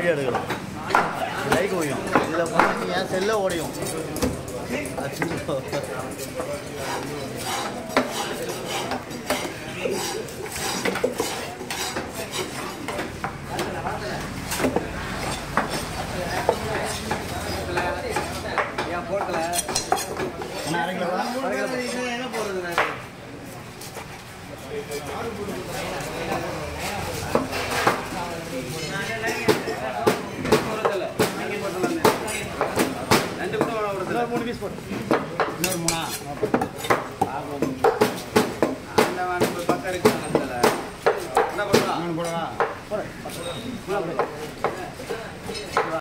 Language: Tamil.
வீடியோ எடுக்கலாம் லைக் ஓயும் இதில் போனால் என் செல்ல ஓடையும் அச்சோ. ஏன் போட்டல என்ன அரைக்கலவா என்ன போடுறது நான் ரெண்டு கூட இன்னொரு மூணு பீஸ் போட்டு இன்னொரு மூணா